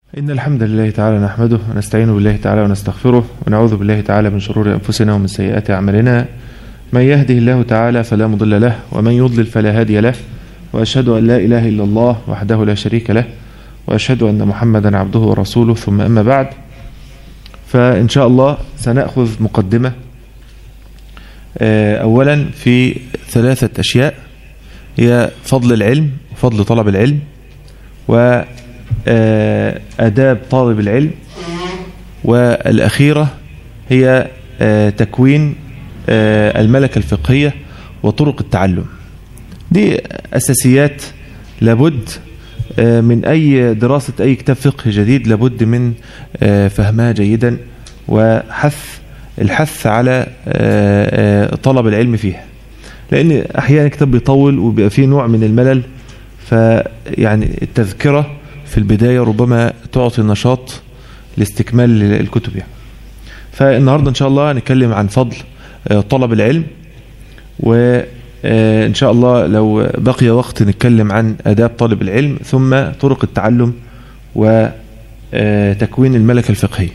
إن الحمد لله تعالى نحمده ونستعين بالله تعالى ونستغفره ونعوذ بالله تعالى من شرور أنفسنا ومن سيئات أعمالنا من يهده الله تعالى فلا مضل له ومن يضلل فلا هادي له وأشهد أن لا إله إلا الله وحده لا شريك له وأشهد أن محمدا عبده ورسوله ثم أما بعد فإن شاء الله سنأخذ مقدمة أولا في ثلاثة أشياء هي فضل العلم وفضل طلب العلم وآداب طالب العلم والأخيرة هي تكوين الملكة الفقهية وطرق التعلم دي أساسيات لابد من أي دراسة أي كتاب فقه جديد لابد من فهمها جيدا وحث الحث على طلب العلم فيها لأن أحيانا الكتاب بيطول وبيبقى فيه نوع من الملل فيعني التذكرة في البداية ربما تعطي نشاط لاستكمال الكتب يعني فالنهاردة إن شاء الله هنتكلم عن فضل طلب العلم وإن شاء الله لو بقي وقت نتكلم عن أداب طالب العلم ثم طرق التعلم وتكوين الملكة الفقهية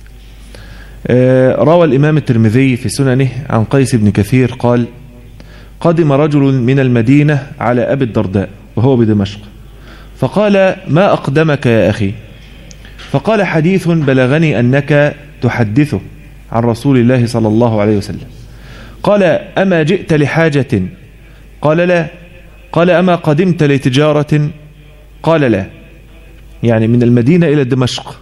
روى الإمام الترمذي في سننه عن قيس بن كثير قال قدم رجل من المدينة على أبي الدرداء وهو بدمشق فقال ما أقدمك يا أخي فقال حديث بلغني أنك تحدثه عن رسول الله صلى الله عليه وسلم قال أما جئت لحاجة قال لا قال أما قدمت لتجارة قال لا يعني من المدينة إلى دمشق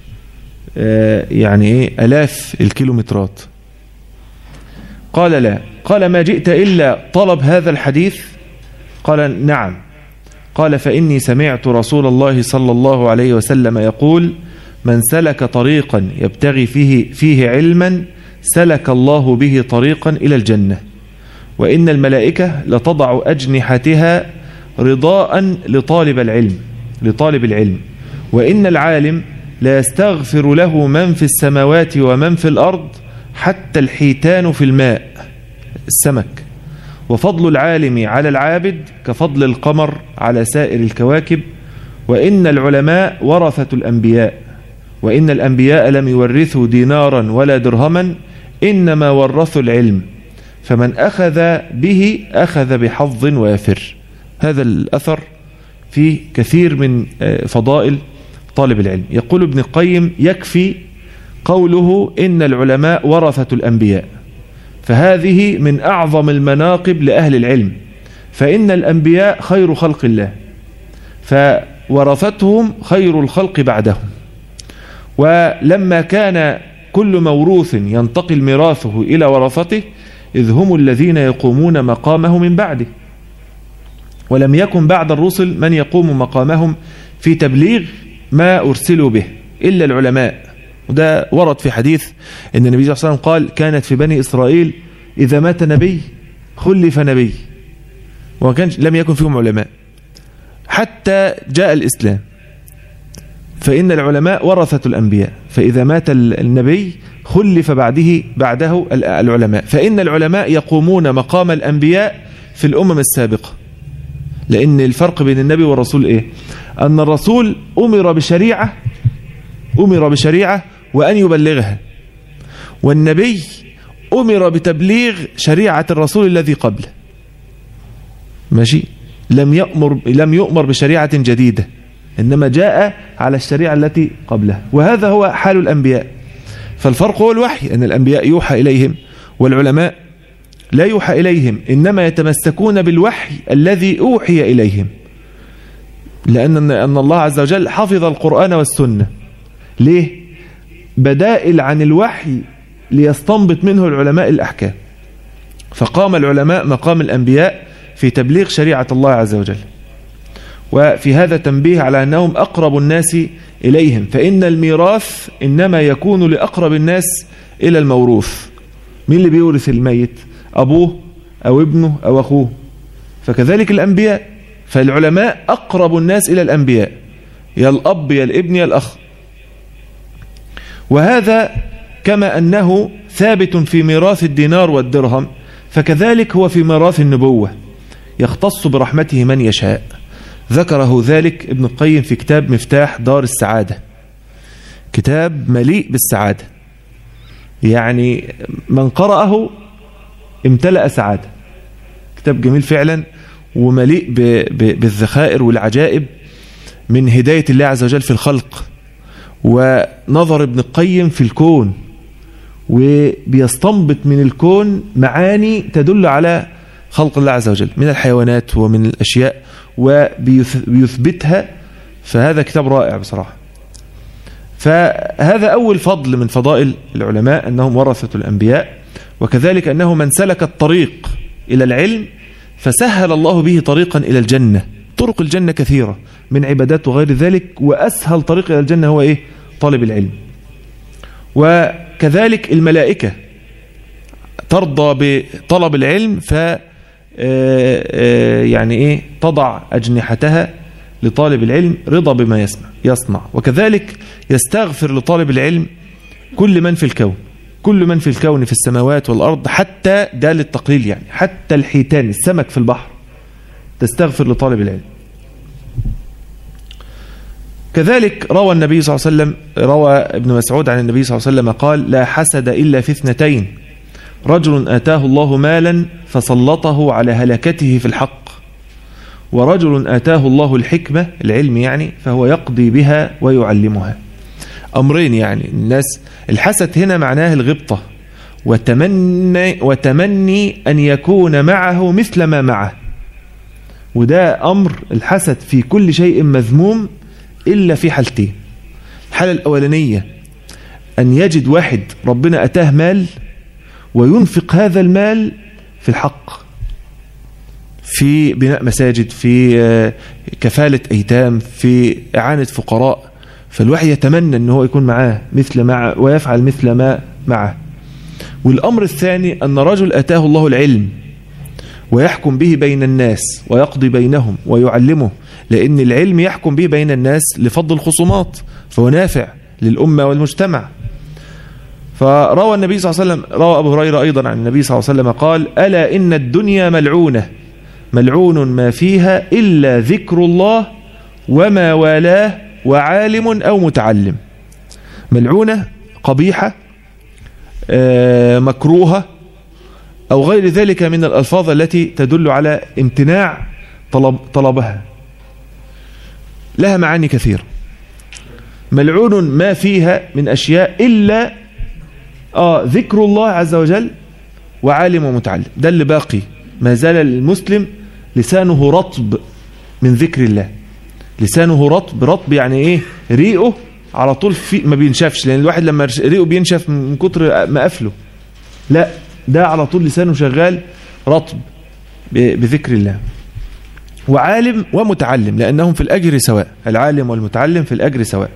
يعني إيه ألاف الكيلومترات قال لا قال ما جئت إلا طلب هذا الحديث قال نعم قال فإني سمعت رسول الله صلى الله عليه وسلم يقول من سلك طريقا يبتغي فيه, فيه علما سلك الله به طريقا إلى الجنة وإن الملائكة لتضع أجنحتها رضاء لطالب العلم لطالب العلم وإن العالم لا يستغفر له من في السماوات ومن في الأرض حتى الحيتان في الماء السمك وفضل العالم على العابد كفضل القمر على سائر الكواكب وإن العلماء ورثة الأنبياء وإن الأنبياء لم يورثوا دينارا ولا درهما إنما ورثوا العلم فمن أخذ به أخذ بحظ وافر هذا الأثر في كثير من فضائل طالب العلم يقول ابن القيم يكفي قوله إن العلماء ورثة الأنبياء فهذه من أعظم المناقب لأهل العلم فإن الأنبياء خير خلق الله فورثتهم خير الخلق بعدهم ولما كان كل موروث ينتقل ميراثه إلى ورثته إذ هم الذين يقومون مقامه من بعده ولم يكن بعد الرسل من يقوم مقامهم في تبليغ ما أرسلوا به إلا العلماء وده ورد في حديث أن النبي صلى الله عليه وسلم قال كانت في بني إسرائيل إذا مات نبي خلف نبي وما كانش لم يكن فيهم علماء حتى جاء الإسلام فإن العلماء ورثة الأنبياء فإذا مات النبي خلف بعده بعده العلماء فإن العلماء يقومون مقام الأنبياء في الأمم السابقة لأن الفرق بين النبي والرسول إيه أن الرسول أمر بشريعة أمر بشريعة وأن يبلغها والنبي أمر بتبليغ شريعة الرسول الذي قبله ماشي لم يأمر لم يؤمر بشريعة جديدة إنما جاء على الشريعة التي قبلها وهذا هو حال الأنبياء فالفرق هو الوحي أن الأنبياء يوحى إليهم والعلماء لا يوحى إليهم إنما يتمسكون بالوحي الذي أوحي إليهم لأن أن الله عز وجل حفظ القرآن والسنة ليه؟ بدائل عن الوحي ليستنبط منه العلماء الأحكام فقام العلماء مقام الأنبياء في تبليغ شريعة الله عز وجل وفي هذا تنبيه على أنهم أقرب الناس إليهم فإن الميراث إنما يكون لأقرب الناس إلى الموروث مين اللي بيورث الميت أبوه أو ابنه أو أخوه فكذلك الأنبياء فالعلماء أقرب الناس إلى الأنبياء يا الأب يا الابن يا الأخ وهذا كما أنه ثابت في ميراث الدينار والدرهم فكذلك هو في ميراث النبوة يختص برحمته من يشاء ذكره ذلك ابن القيم في كتاب مفتاح دار السعادة كتاب مليء بالسعادة يعني من قرأه امتلأ سعادة كتاب جميل فعلا ومليء بالذخائر والعجائب من هداية الله عز وجل في الخلق ونظر ابن القيم في الكون وبيستنبط من الكون معاني تدل على خلق الله عز وجل من الحيوانات ومن الأشياء وبيثبتها فهذا كتاب رائع بصراحة فهذا أول فضل من فضائل العلماء أنهم ورثة الأنبياء وكذلك أنه من سلك الطريق إلى العلم فسهل الله به طريقا إلى الجنة طرق الجنة كثيرة من عبادات وغير ذلك وأسهل طريق إلى الجنة هو إيه طالب العلم وكذلك الملائكة ترضى بطلب العلم ف يعني إيه تضع أجنحتها لطالب العلم رضا بما يسمع يصنع وكذلك يستغفر لطالب العلم كل من في الكون كل من في الكون في السماوات والأرض حتى ده للتقليل يعني حتى الحيتان السمك في البحر تستغفر لطالب العلم كذلك روى النبي صلى الله عليه وسلم روى ابن مسعود عن النبي صلى الله عليه وسلم قال لا حسد إلا في اثنتين رجل آتاه الله مالا فسلطه على هلكته في الحق ورجل آتاه الله الحكمة العلم يعني فهو يقضي بها ويعلمها أمرين يعني الناس الحسد هنا معناه الغبطة وتمني, وتمني أن يكون معه مثل ما معه وده أمر الحسد في كل شيء مذموم إلا في حالتين الحالة الأولانية أن يجد واحد ربنا أتاه مال وينفق هذا المال في الحق في بناء مساجد في كفالة أيتام في إعانة فقراء فالواحد يتمنى أنه هو يكون معاه مثل مع ويفعل مثل ما معه والأمر الثاني أن رجل أتاه الله العلم ويحكم به بين الناس ويقضي بينهم ويعلمه لأن العلم يحكم به بين الناس لفضل الخصومات فهو نافع للأمة والمجتمع فروى النبي صلى الله عليه وسلم روى أبو هريرة أيضا عن النبي صلى الله عليه وسلم قال ألا إن الدنيا ملعونة ملعون ما فيها إلا ذكر الله وما والاه وعالم أو متعلم ملعونة قبيحة مكروهة أو غير ذلك من الألفاظ التي تدل على امتناع طلب طلبها لها معاني كثيرة ملعون ما فيها من أشياء إلا آه ذكر الله عز وجل وعالم ومتعلم ده اللي باقي ما زال المسلم لسانه رطب من ذكر الله لسانه رطب رطب يعني ايه ريقه على طول في ما بينشفش لان الواحد لما ريقه بينشف من كتر ما قفله لا ده على طول لسانه شغال رطب بذكر الله وعالم ومتعلم لأنهم في الأجر سواء العالم والمتعلم في الأجر سواء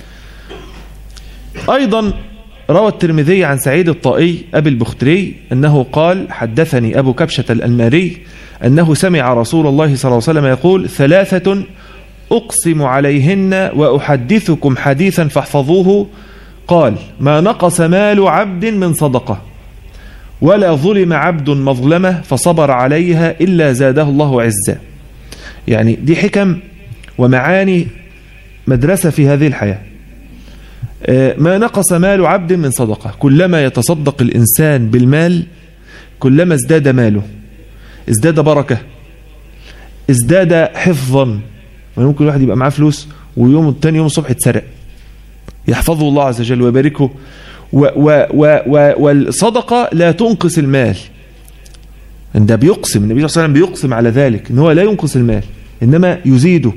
أيضا روى الترمذي عن سعيد الطائي أبي البختري أنه قال حدثني أبو كبشة الأنماري أنه سمع رسول الله صلى الله عليه وسلم يقول ثلاثة أقسم عليهن وأحدثكم حديثا فاحفظوه قال ما نقص مال عبد من صدقة ولا ظلم عبد مظلمة فصبر عليها إلا زاده الله عزا يعني دي حكم ومعاني مدرسة في هذه الحياة ما نقص مال عبد من صدقة كلما يتصدق الإنسان بالمال كلما ازداد ماله ازداد بركة ازداد حفظا ممكن الواحد يبقى معاه فلوس ويوم التاني يوم الصبح يتسرق يحفظه الله عز وجل ويباركه و و و و والصدقة لا تنقص المال ده بيقسم النبي صلى الله عليه وسلم بيقسم على ذلك ان هو لا ينقص المال انما يزيده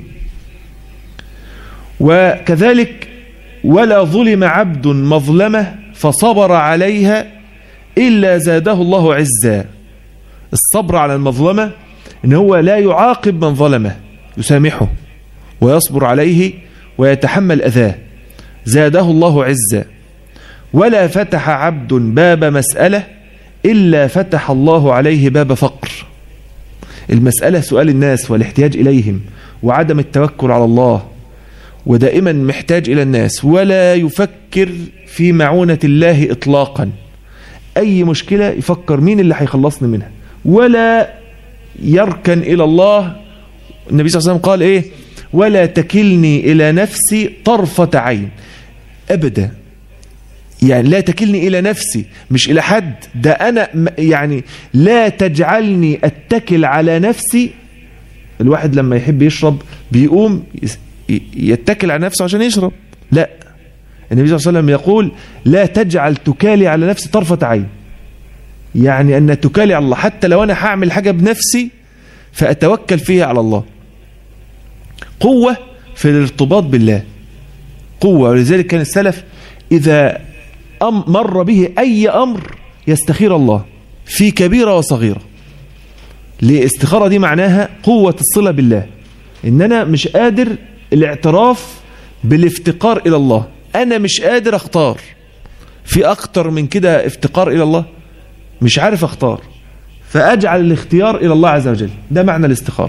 وكذلك ولا ظلم عبد مظلمة فصبر عليها إلا زاده الله عزا الصبر على المظلمة ان هو لا يعاقب من ظلمه يسامحه ويصبر عليه ويتحمل أذاه زاده الله عزا ولا فتح عبد باب مسألة إلا فتح الله عليه باب فقر المسألة سؤال الناس والاحتياج إليهم وعدم التوكل على الله ودائما محتاج إلى الناس ولا يفكر في معونة الله إطلاقا أي مشكلة يفكر مين اللي هيخلصني منها ولا يركن إلى الله النبي صلى الله عليه وسلم قال إيه ولا تكلني إلى نفسي طرفة عين أبدا يعني لا تكلني إلى نفسي مش إلى حد ده أنا يعني لا تجعلني أتكل على نفسي الواحد لما يحب يشرب بيقوم يتكل على نفسه عشان يشرب لا النبي صلى الله عليه وسلم يقول لا تجعل تكالي على نفسي طرفة عين يعني أن تكالي على الله حتى لو أنا هعمل حاجة بنفسي فأتوكل فيها على الله قوة في الارتباط بالله قوة ولذلك كان السلف إذا أم مر به أي أمر يستخير الله في كبيرة وصغيرة الاستخارة دي معناها قوة الصلة بالله إن أنا مش قادر الاعتراف بالافتقار إلى الله أنا مش قادر أختار في أكتر من كده افتقار إلى الله مش عارف أختار فأجعل الاختيار إلى الله عز وجل ده معنى الاستخارة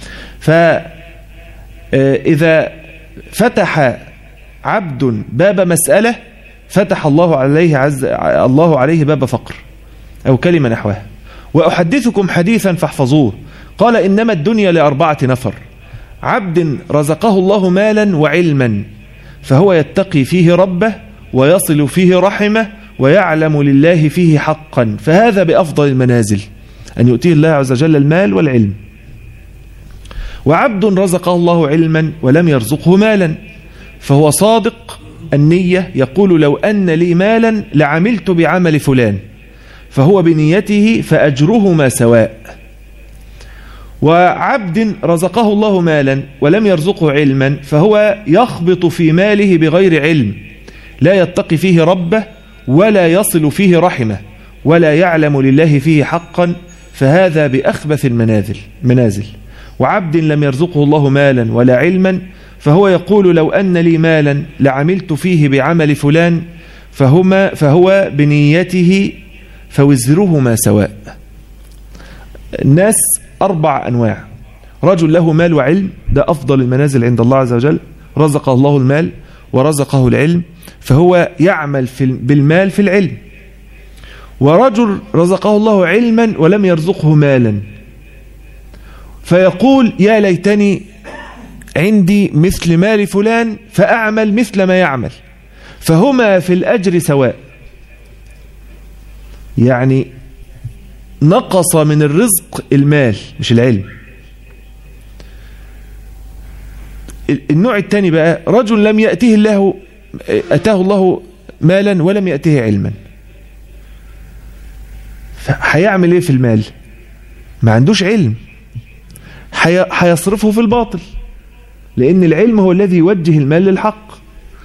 فإذا فتح عبد باب مسألة فتح الله عليه عز الله عليه باب فقر أو كلمة نحوها وأحدثكم حديثا فاحفظوه قال إنما الدنيا لأربعة نفر عبد رزقه الله مالا وعلما فهو يتقي فيه ربه ويصل فيه رحمه ويعلم لله فيه حقا فهذا بأفضل المنازل أن يؤتيه الله عز وجل المال والعلم وعبد رزقه الله علما ولم يرزقه مالا فهو صادق النية يقول لو أن لي مالا لعملت بعمل فلان فهو بنيته فأجرهما سواء وعبد رزقه الله مالا ولم يرزقه علما فهو يخبط في ماله بغير علم لا يتقي فيه ربه ولا يصل فيه رحمه ولا يعلم لله فيه حقا فهذا بأخبث المنازل منازل وعبد لم يرزقه الله مالا ولا علما فهو يقول لو أن لي مالا لعملت فيه بعمل فلان فهما فهو بنيته فوزرهما سواء الناس أربع أنواع رجل له مال وعلم ده أفضل المنازل عند الله عز وجل رزقه الله المال ورزقه العلم فهو يعمل في بالمال في العلم ورجل رزقه الله علما ولم يرزقه مالا فيقول يا ليتني عندي مثل مال فلان فأعمل مثل ما يعمل فهما في الأجر سواء يعني نقص من الرزق المال مش العلم النوع الثاني بقى رجل لم يأتيه الله أتاه الله مالا ولم يأتيه علما هيعمل ايه في المال ما عندوش علم هيصرفه في الباطل لأن العلم هو الذي يوجه المال للحق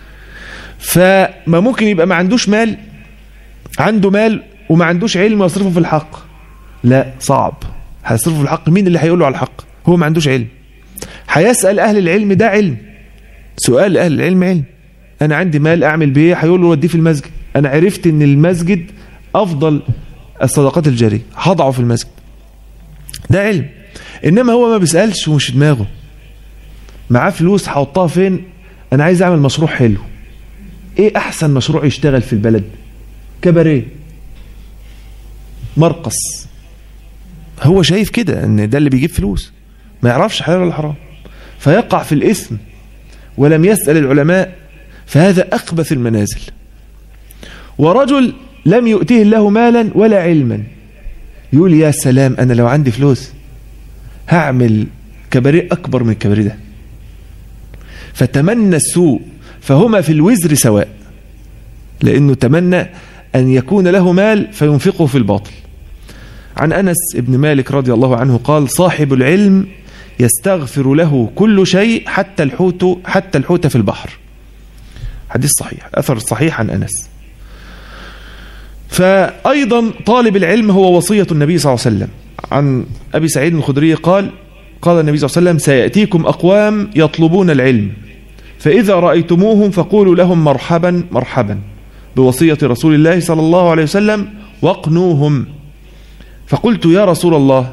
فما ممكن يبقى ما عندوش مال عنده مال وما عندوش علم يصرفه في الحق لا صعب هيصرفه في الحق مين اللي هيقول له على الحق هو ما عندوش علم هيسأل أهل العلم ده علم سؤال أهل العلم علم أنا عندي مال أعمل بيه هيقول له وديه في المسجد أنا عرفت أن المسجد أفضل الصدقات الجارية هضعه في المسجد ده علم إنما هو ما بيسألش ومش دماغه معاه فلوس هحطها فين أنا عايز أعمل مشروع حلو إيه أحسن مشروع يشتغل في البلد كباريه مرقص هو شايف كده ان ده اللي بيجيب فلوس ما يعرفش حلال ولا حرام فيقع في الإثم ولم يسأل العلماء فهذا أخبث المنازل ورجل لم يؤتيه الله مالا ولا علما يقول يا سلام أنا لو عندي فلوس هعمل كباريه أكبر من الكباريه ده فتمنى السوء فهما في الوزر سواء لأنه تمنى أن يكون له مال فينفقه في الباطل عن أنس بن مالك رضي الله عنه قال صاحب العلم يستغفر له كل شيء حتى الحوت حتى الحوت في البحر حديث صحيح أثر صحيح عن أنس فأيضا طالب العلم هو وصية النبي صلى الله عليه وسلم عن أبي سعيد الخدري قال قال النبي صلى الله عليه وسلم سيأتيكم أقوام يطلبون العلم فإذا رأيتموهم فقولوا لهم مرحبا مرحبا بوصية رسول الله صلى الله عليه وسلم واقنوهم فقلت يا رسول الله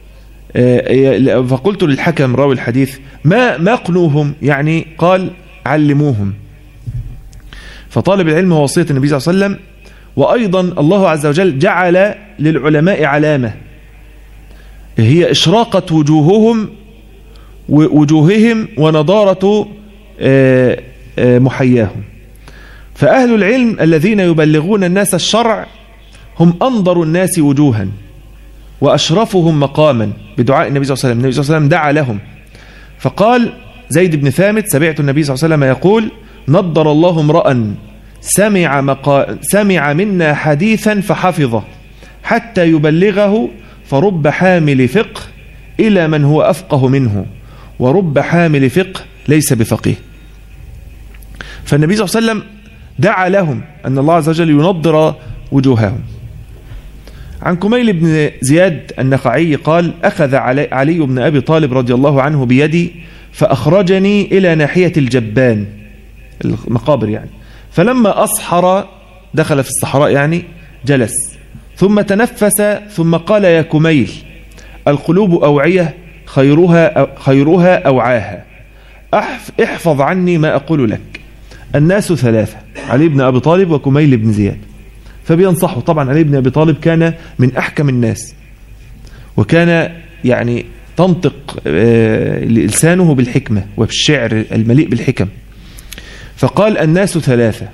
فقلت للحكم راوي الحديث ما ما قنوهم يعني قال علموهم فطالب العلم هو وصية النبي صلى الله عليه وسلم وأيضا الله عز وجل جعل للعلماء علامة هي إشراقة وجوههم وجوههم ونضارة محياهم فأهل العلم الذين يبلغون الناس الشرع هم أنظر الناس وجوها وأشرفهم مقاما بدعاء النبي صلى الله عليه وسلم النبي صلى الله عليه وسلم دعا لهم فقال زيد بن ثامت سمعت النبي صلى الله عليه وسلم يقول نضر الله امرأ سمع, مقا... سمع منا حديثا فحفظه حتى يبلغه فرب حامل فقه إلى من هو أفقه منه ورب حامل فقه ليس بفقيه فالنبي صلى الله عليه وسلم دعا لهم أن الله عز وجل ينضر وجوههم عن كميل بن زياد النخعي قال أخذ علي, علي بن أبي طالب رضي الله عنه بيدي فأخرجني إلى ناحية الجبان المقابر يعني فلما أصحر دخل في الصحراء يعني جلس ثم تنفس ثم قال يا كميل القلوب أوعية خيرها, خيرها أوعاها احفظ عني ما أقول لك الناس ثلاثة علي بن أبي طالب وكميل بن زياد فبينصحه طبعا علي بن أبي طالب كان من أحكم الناس وكان يعني تنطق لسانه بالحكمة وبالشعر المليء بالحكم فقال الناس ثلاثة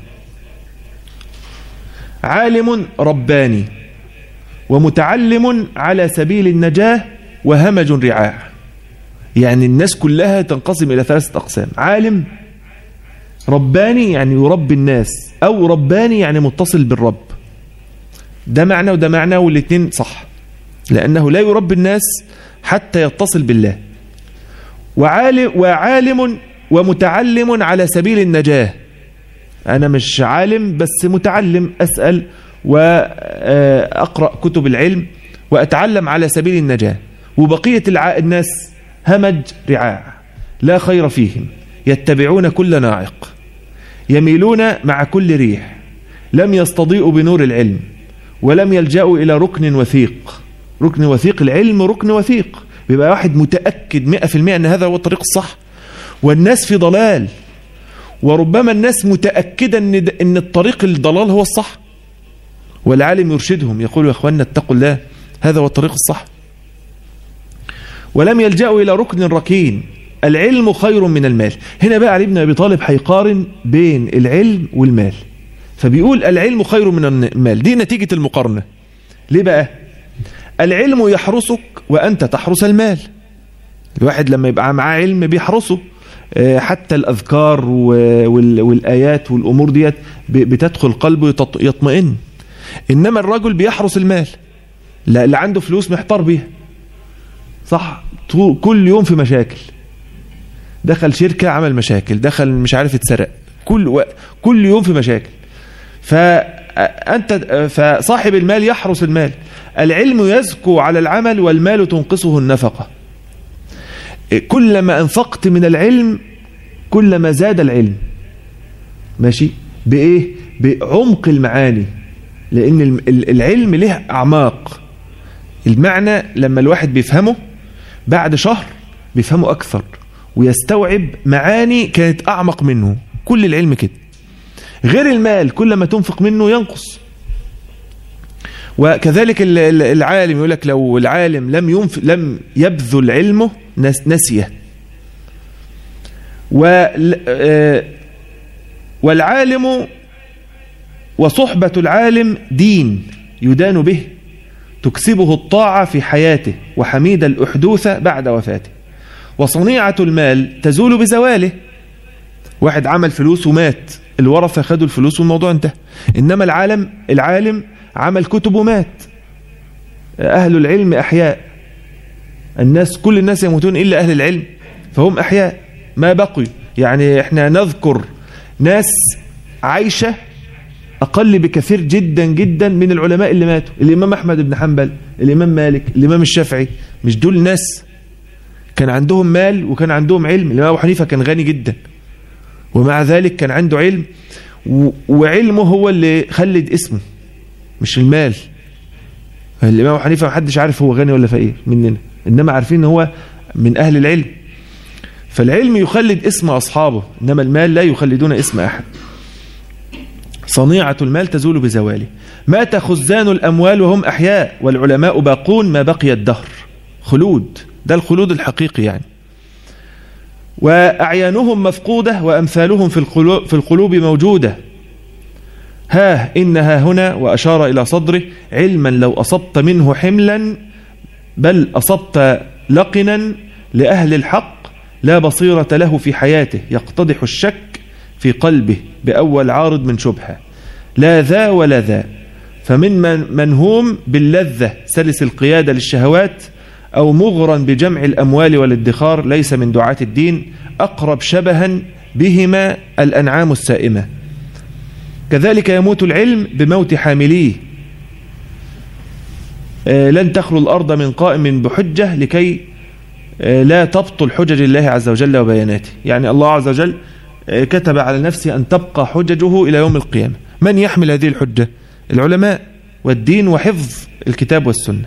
عالم رباني ومتعلم على سبيل النجاة وهمج رعاع يعني الناس كلها تنقسم إلى ثلاثة أقسام عالم رباني يعني يربي الناس أو رباني يعني متصل بالرب ده معنى وده معنى والاثنين صح لأنه لا يربي الناس حتى يتصل بالله وعالم, وعالم ومتعلم على سبيل النجاة أنا مش عالم بس متعلم أسأل وأقرأ كتب العلم وأتعلم على سبيل النجاة وبقية الناس همج رعاع لا خير فيهم يتبعون كل ناعق يميلون مع كل ريح لم يستضيئوا بنور العلم ولم يلجأوا إلى ركن وثيق ركن وثيق العلم ركن وثيق بيبقى واحد متأكد مئة في المئة أن هذا هو الطريق الصح والناس في ضلال وربما الناس متأكدة أن, إن الطريق الضلال هو الصح والعالم يرشدهم يقول يا أخواننا اتقوا الله هذا هو الطريق الصح ولم يلجأوا إلى ركن ركين العلم خير من المال هنا بقى علي بن أبي طالب هيقارن بين العلم والمال فبيقول العلم خير من المال دي نتيجة المقارنة ليه بقى العلم يحرسك وأنت تحرس المال الواحد لما يبقى معاه علم بيحرسه حتى الأذكار والآيات والأمور ديت بتدخل قلبه يطمئن إنما الرجل بيحرس المال لا اللي عنده فلوس محتار بيها صح كل يوم في مشاكل دخل شركة عمل مشاكل دخل مش عارف اتسرق كل و... كل يوم في مشاكل فأنت فصاحب المال يحرس المال العلم يزكو على العمل والمال تنقصه النفقة كلما أنفقت من العلم كلما زاد العلم ماشي بإيه بعمق المعاني لأن العلم له أعماق المعنى لما الواحد بيفهمه بعد شهر بيفهمه أكثر ويستوعب معاني كانت أعمق منه كل العلم كده غير المال كل ما تنفق منه ينقص وكذلك العالم يقول لك لو العالم لم ينف لم يبذل علمه نسيه والعالم وصحبة العالم دين يدان به تكسبه الطاعة في حياته وحميد الأحدوث بعد وفاته وصنيعة المال تزول بزواله واحد عمل فلوس ومات الورثة خدوا الفلوس والموضوع انتهى إنما العالم العالم عمل كتب ومات أهل العلم أحياء الناس كل الناس يموتون إلا أهل العلم فهم أحياء ما بقي يعني احنا نذكر ناس عايشة أقل بكثير جدا جدا من العلماء اللي ماتوا الإمام أحمد بن حنبل الإمام مالك الإمام الشافعي مش دول ناس كان عندهم مال وكان عندهم علم الإمام أبو حنيفة كان غني جدا ومع ذلك كان عنده علم وعلمه هو اللي خلد اسمه مش المال الإمام أبو حنيفة محدش عارف هو غني ولا فقير مننا إنما عارفين ان هو من أهل العلم فالعلم يخلد اسم أصحابه إنما المال لا يخلدون اسم أحد صنيعة المال تزول بزواله مات خزان الأموال وهم أحياء والعلماء باقون ما بقي الدهر خلود ده الخلود الحقيقي يعني وأعيانهم مفقودة وأمثالهم في القلوب, في القلوب موجودة ها إنها هنا وأشار إلى صدره علما لو أصبت منه حملا بل أصبت لقنا لأهل الحق لا بصيرة له في حياته يقتضح الشك في قلبه بأول عارض من شبهة لا ذا ولا ذا فمن من منهوم باللذة سلس القيادة للشهوات أو مغرا بجمع الأموال والادخار ليس من دعاة الدين أقرب شبها بهما الأنعام السائمة كذلك يموت العلم بموت حامليه لن تخلو الأرض من قائم بحجة لكي لا تبطل حجج الله عز وجل وبياناته يعني الله عز وجل كتب على نفسه أن تبقى حججه إلى يوم القيامة من يحمل هذه الحجة العلماء والدين وحفظ الكتاب والسنة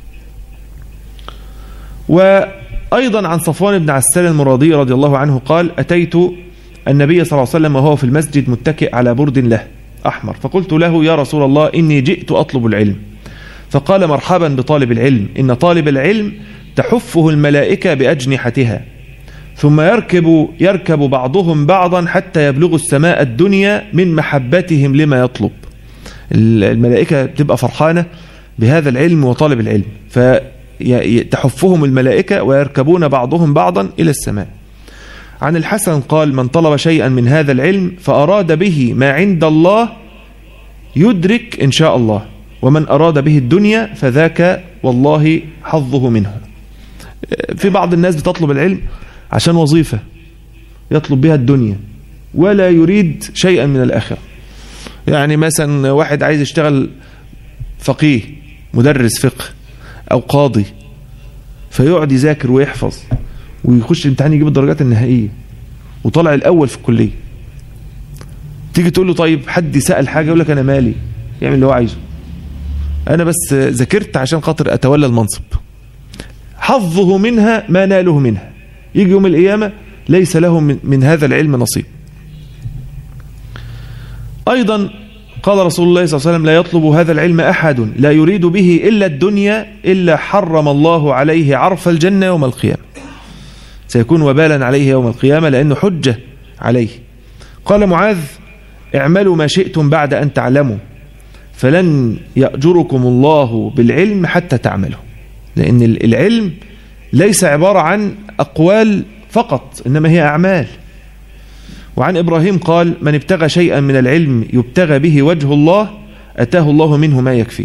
وأيضا عن صفوان بن عسال المرادي رضي الله عنه قال أتيت النبي صلى الله عليه وسلم وهو في المسجد متكئ على برد له أحمر فقلت له يا رسول الله إني جئت أطلب العلم فقال مرحبا بطالب العلم إن طالب العلم تحفه الملائكة بأجنحتها ثم يركب يركب بعضهم بعضا حتى يبلغوا السماء الدنيا من محبتهم لما يطلب الملائكة تبقى فرحانة بهذا العلم وطالب العلم فتحفهم الملائكة ويركبون بعضهم بعضا إلى السماء عن الحسن قال من طلب شيئا من هذا العلم فأراد به ما عند الله يدرك إن شاء الله ومن أراد به الدنيا فذاك والله حظه منه في بعض الناس بتطلب العلم عشان وظيفة يطلب بها الدنيا ولا يريد شيئا من الآخرة يعني مثلا واحد عايز يشتغل فقيه مدرس فقه أو قاضي فيقعد يذاكر ويحفظ ويخش الامتحان يجيب الدرجات النهائية وطلع الأول في الكلية تيجي تقول له طيب حد سأل حاجة يقول لك أنا مالي يعمل اللي هو عايزه أنا بس ذاكرت عشان خاطر أتولى المنصب حظه منها ما ناله منها يجي يوم القيامة ليس له من, من هذا العلم نصيب أيضا قال رسول الله صلى الله عليه وسلم لا يطلب هذا العلم أحد لا يريد به إلا الدنيا إلا حرم الله عليه عرف الجنة يوم القيامة سيكون وبالا عليه يوم القيامة لأنه حجة عليه قال معاذ اعملوا ما شئتم بعد أن تعلموا فلن يأجركم الله بالعلم حتى تعملوا لأن العلم ليس عبارة عن أقوال فقط إنما هي أعمال وعن إبراهيم قال من ابتغى شيئا من العلم يبتغى به وجه الله أتاه الله منه ما يكفيه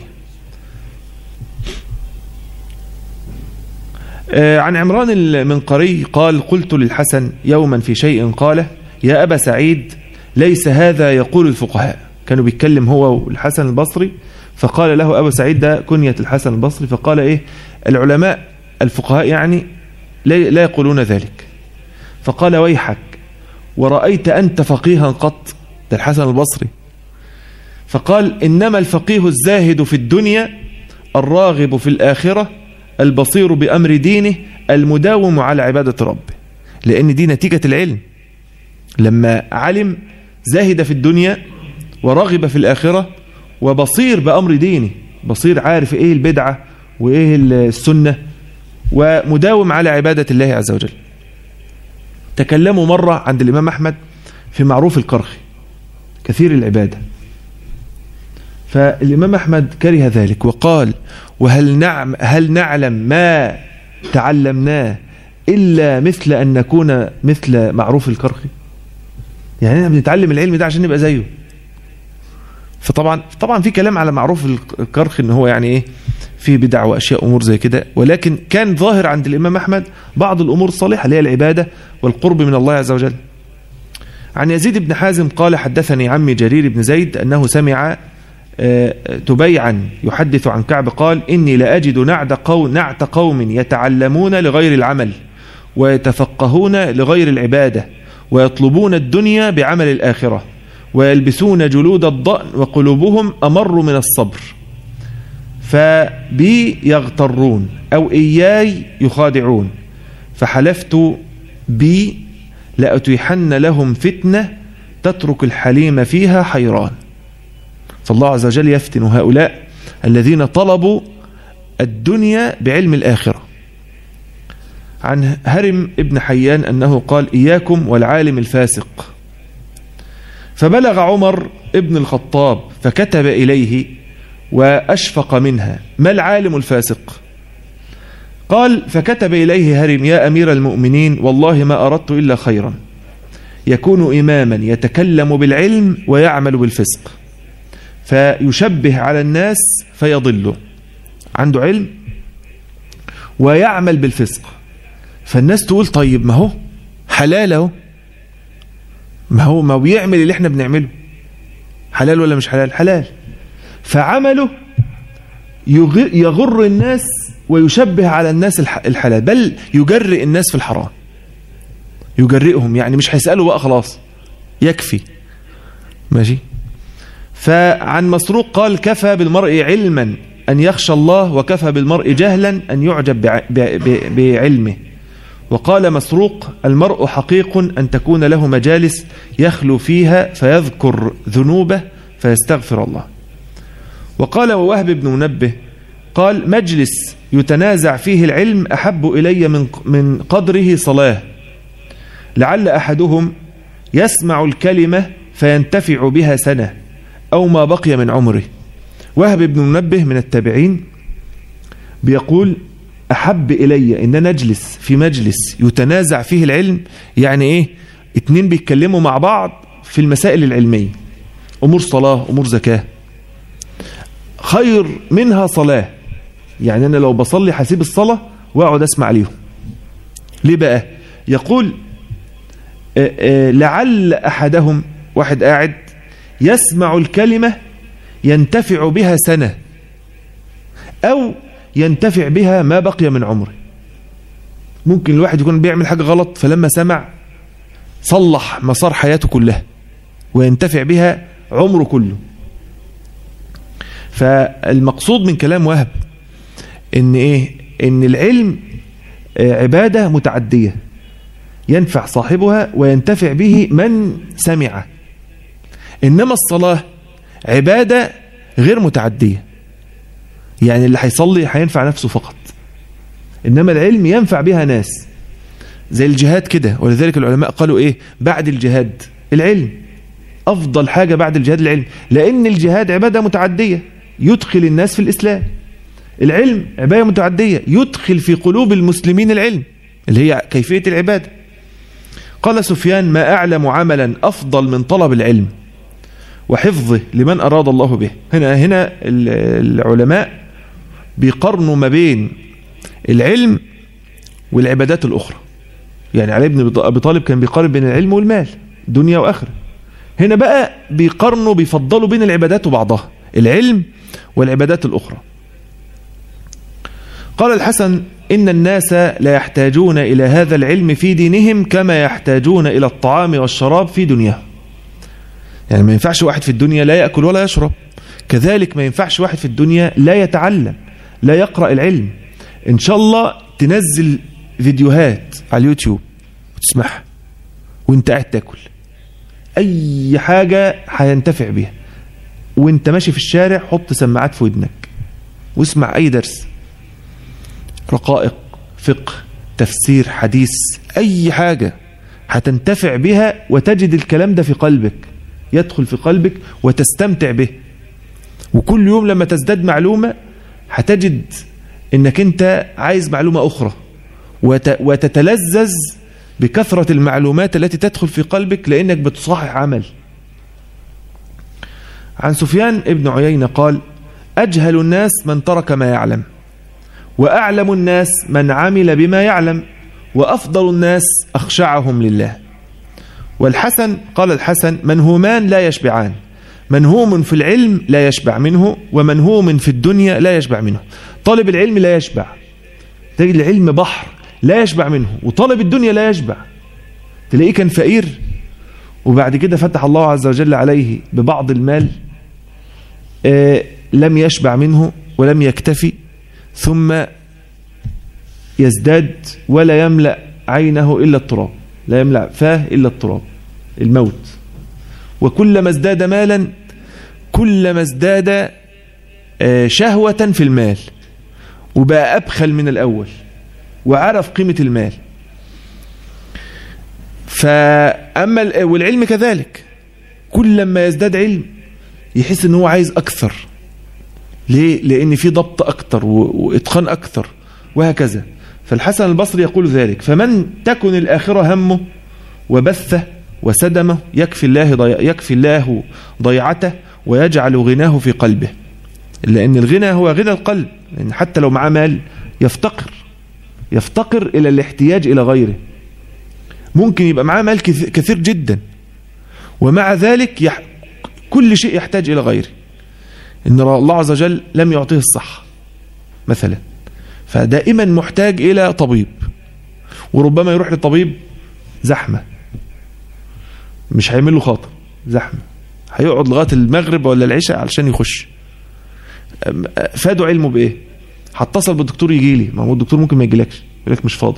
عن عمران المنقري قال قلت للحسن يوما في شيء قال يا أبا سعيد ليس هذا يقول الفقهاء كانوا بيتكلم هو والحسن البصري فقال له أبو سعيد ده كنية الحسن البصري فقال إيه العلماء الفقهاء يعني لا يقولون ذلك فقال ويحك ورأيت أنت فقيها قط ده الحسن البصري فقال إنما الفقيه الزاهد في الدنيا الراغب في الآخرة البصير بأمر دينه المداوم على عبادة ربه لأن دي نتيجة العلم لما علم زاهد في الدنيا ورغب في الآخرة وبصير بأمر دينه بصير عارف إيه البدعة وإيه السنة ومداوم على عبادة الله عز وجل تكلموا مرة عند الإمام أحمد في معروف القرخي كثير العبادة فالإمام أحمد كره ذلك وقال وهل نعم هل نعلم ما تعلمناه إلا مثل أن نكون مثل معروف القرخي يعني احنا بنتعلم العلم ده عشان نبقى زيه فطبعا طبعا في كلام على معروف الكرخ ان هو يعني ايه في بدع واشياء امور زي كده ولكن كان ظاهر عند الامام احمد بعض الامور الصالحه اللي هي العباده والقرب من الله عز وجل عن يزيد بن حازم قال حدثني عمي جرير بن زيد انه سمع تبيعا يحدث عن كعب قال إني لأجد نعت قوم, نعت قوم يتعلمون لغير العمل ويتفقهون لغير العبادة ويطلبون الدنيا بعمل الآخرة ويلبسون جلود الضأن وقلوبهم أمر من الصبر فبي يغترون أو إياي يخادعون فحلفت بي لأتيحن لهم فتنة تترك الحليم فيها حيران فالله عز وجل يفتن هؤلاء الذين طلبوا الدنيا بعلم الآخرة عن هرم ابن حيان أنه قال إياكم والعالم الفاسق فبلغ عمر ابن الخطاب فكتب إليه وأشفق منها ما العالم الفاسق قال فكتب إليه هرم يا أمير المؤمنين والله ما أردت إلا خيرا يكون إماما يتكلم بالعلم ويعمل بالفسق فيشبه على الناس فيضله عنده علم ويعمل بالفسق فالناس تقول طيب ما هو حلال اهو ما هو ما بيعمل اللي احنا بنعمله حلال ولا مش حلال حلال فعمله يغر الناس ويشبه على الناس الحلال بل يجرئ الناس في الحرام يجرئهم يعني مش هيسألوا بقى خلاص يكفي ماشي فعن مسروق قال كفى بالمرء علما أن يخشى الله وكفى بالمرء جهلا أن يعجب بعلمه وقال مسروق المرء حقيق أن تكون له مجالس يخلو فيها فيذكر ذنوبه فيستغفر الله وقال ووهب بن منبه قال مجلس يتنازع فيه العلم أحب إلي من من قدره صلاة لعل أحدهم يسمع الكلمة فينتفع بها سنة أو ما بقي من عمره وهب بن منبه من التابعين بيقول أحب إلي إن نجلس في مجلس يتنازع فيه العلم يعني إيه اتنين بيتكلموا مع بعض في المسائل العلمية أمور صلاة أمور زكاة خير منها صلاة يعني أنا لو بصلي هسيب الصلاة وأقعد أسمع ليهم ليه بقى يقول آآ آآ لعل أحدهم واحد قاعد يسمع الكلمة ينتفع بها سنة أو ينتفع بها ما بقي من عمره ممكن الواحد يكون بيعمل حاجة غلط فلما سمع صلح مسار حياته كلها وينتفع بها عمره كله فالمقصود من كلام وهب ان ايه ان العلم عبادة متعدية ينفع صاحبها وينتفع به من سمع انما الصلاة عبادة غير متعدية يعني اللي هيصلي هينفع نفسه فقط إنما العلم ينفع بها ناس زي الجهاد كده ولذلك العلماء قالوا إيه بعد الجهاد العلم أفضل حاجة بعد الجهاد العلم لأن الجهاد عبادة متعدية يدخل الناس في الإسلام العلم عبادة متعدية يدخل في قلوب المسلمين العلم اللي هي كيفية العبادة قال سفيان ما أعلم عملا أفضل من طلب العلم وحفظه لمن أراد الله به هنا هنا العلماء بيقارنوا ما بين العلم والعبادات الأخرى يعني علي بن أبي طالب كان بيقارن بين العلم والمال دنيا وآخرة هنا بقى بيقارنوا بيفضلوا بين العبادات وبعضها العلم والعبادات الأخرى قال الحسن إن الناس لا يحتاجون إلى هذا العلم في دينهم كما يحتاجون إلى الطعام والشراب في دنياهم يعني ما ينفعش واحد في الدنيا لا يأكل ولا يشرب كذلك ما ينفعش واحد في الدنيا لا يتعلم لا يقرأ العلم إن شاء الله تنزل فيديوهات على اليوتيوب وتسمعها وانت قاعد تاكل أي حاجة هينتفع بيها وانت ماشي في الشارع حط سماعات في ودنك واسمع أي درس رقائق فقه تفسير حديث أي حاجة هتنتفع بها وتجد الكلام ده في قلبك يدخل في قلبك وتستمتع به وكل يوم لما تزداد معلومة هتجد انك انت عايز معلومة اخرى وتتلذذ بكثرة المعلومات التي تدخل في قلبك لانك بتصحح عمل عن سفيان ابن عيينة قال أجهل الناس من ترك ما يعلم وأعلم الناس من عمل بما يعلم وأفضل الناس أخشعهم لله والحسن قال الحسن منهومان لا يشبعان منهوم في العلم لا يشبع منه ومنهوم في الدنيا لا يشبع منه طالب العلم لا يشبع تجد العلم بحر لا يشبع منه وطالب الدنيا لا يشبع تلاقيه كان فقير وبعد كده فتح الله عز وجل عليه ببعض المال آه لم يشبع منه ولم يكتفي ثم يزداد ولا يملأ عينه إلا التراب لا يملأ فاه إلا التراب الموت وكلما ازداد مالا كلما ازداد شهوة في المال وبقى أبخل من الأول وعرف قيمة المال فأما والعلم كذلك كل ما يزداد علم يحس ان هو عايز اكثر ليه لان في ضبط اكثر واتقان اكثر وهكذا فالحسن البصري يقول ذلك فمن تكن الاخره همه وبثه وسدمه يكفي الله ضي... يكفي الله ضيعته ويجعل غناه في قلبه لأن الغنى هو غنى القلب لأن حتى لو معاه مال يفتقر يفتقر إلى الاحتياج إلى غيره ممكن يبقى معاه مال كثير جدا ومع ذلك يح... كل شيء يحتاج إلى غيره إن الله عز وجل لم يعطيه الصحة مثلا فدائما محتاج إلى طبيب وربما يروح للطبيب زحمة مش هيعمل له خاطر زحمة هيقعد لغاية المغرب ولا العشاء علشان يخش فادوا علمه بايه هتصل بالدكتور يجي لي ما هو الدكتور ممكن ما يجيلكش يقول لك مش فاضي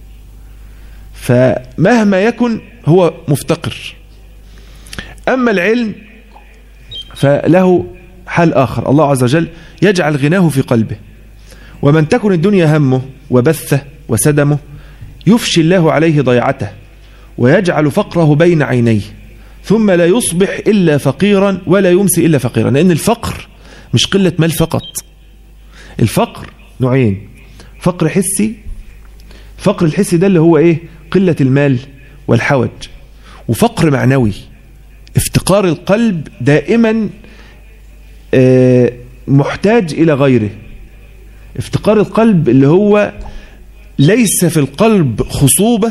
فمهما يكن هو مفتقر اما العلم فله حال اخر الله عز وجل يجعل غناه في قلبه ومن تكن الدنيا همه وبثه وسدمه يفشي الله عليه ضيعته ويجعل فقره بين عينيه ثم لا يصبح إلا فقيرا ولا يمسي إلا فقيرا لأن الفقر مش قلة مال فقط الفقر نوعين فقر حسي فقر الحسي ده اللي هو ايه قلة المال والحوج وفقر معنوي افتقار القلب دائما محتاج إلى غيره افتقار القلب اللي هو ليس في القلب خصوبة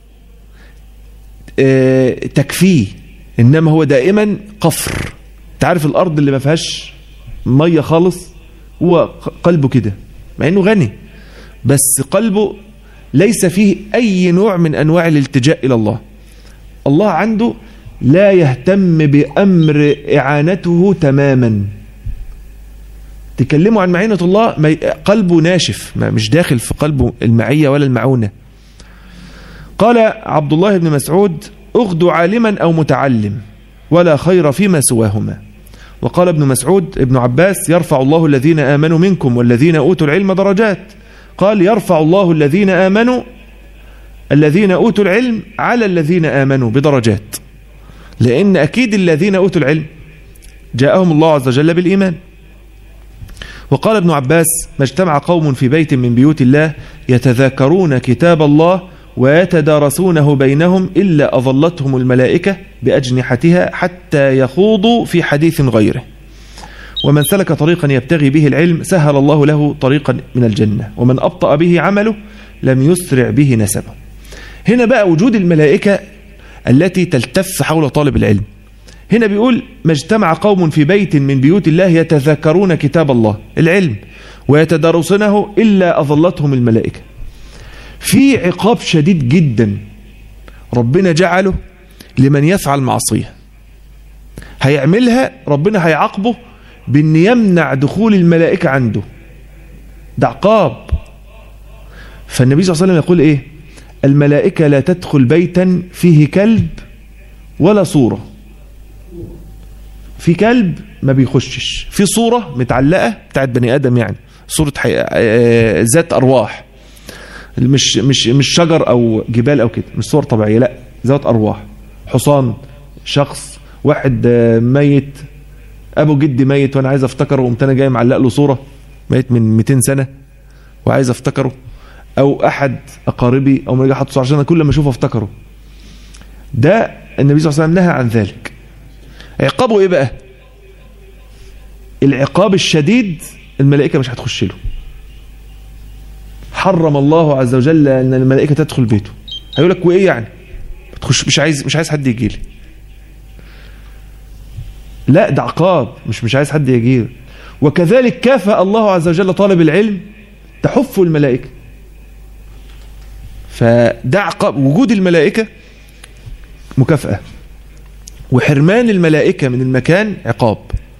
تكفيه إنما هو دائما قفر تعرف الأرض اللي ما فيهاش مية خالص هو قلبه كده مع انه غني بس قلبه ليس فيه اي نوع من انواع الالتجاء الى الله الله عنده لا يهتم بامر اعانته تماما تكلموا عن معينة الله قلبه ناشف ما مش داخل في قلبه المعية ولا المعونة قال عبد الله بن مسعود اغدو عالما او متعلم ولا خير فيما سواهما وقال ابن مسعود ابن عباس يرفع الله الذين آمنوا منكم والذين أوتوا العلم درجات قال يرفع الله الذين آمنوا الذين أوتوا العلم على الذين آمنوا بدرجات لأن أكيد الذين أوتوا العلم جاءهم الله عز وجل بالإيمان وقال ابن عباس ما اجتمع قوم في بيت من بيوت الله يتذاكرون كتاب الله ويتدارسونه بينهم إلا أظلتهم الملائكة بأجنحتها حتى يخوضوا في حديث غيره ومن سلك طريقا يبتغي به العلم سهل الله له طريقا من الجنة ومن أبطأ به عمله لم يسرع به نسبه هنا بقى وجود الملائكة التي تلتف حول طالب العلم هنا بيقول ما اجتمع قوم في بيت من بيوت الله يتذكرون كتاب الله العلم ويتدارسونه إلا أظلتهم الملائكة في عقاب شديد جدا ربنا جعله لمن يفعل معصية هيعملها ربنا هيعاقبه بأن يمنع دخول الملائكة عنده ده عقاب فالنبي صلى الله عليه وسلم يقول ايه الملائكة لا تدخل بيتا فيه كلب ولا صورة في كلب ما بيخشش في صورة متعلقة بتاعت بني آدم يعني صورة حي... ذات أرواح مش مش مش شجر او جبال او كده مش صور طبيعيه لا ذات ارواح حصان شخص واحد ميت ابو جدي ميت وانا عايز افتكره وقمت انا جاي معلق له صوره ميت من 200 سنه وعايز افتكره او احد اقاربي او ما حاطط صوره عشان كل ما اشوفه افتكره ده النبي صلى الله عليه وسلم نهى عن ذلك عقابه ايه بقى العقاب الشديد الملائكه مش هتخش له حرم الله عز وجل ان الملائكه تدخل بيته هيقول لك وايه يعني تخش مش عايز مش عايز حد يجي لي لا ده عقاب مش مش عايز حد يجي وكذلك كافأ الله عز وجل طالب العلم تحف الملائكه فده عقاب وجود الملائكه مكافأة وحرمان الملائكة من المكان عقاب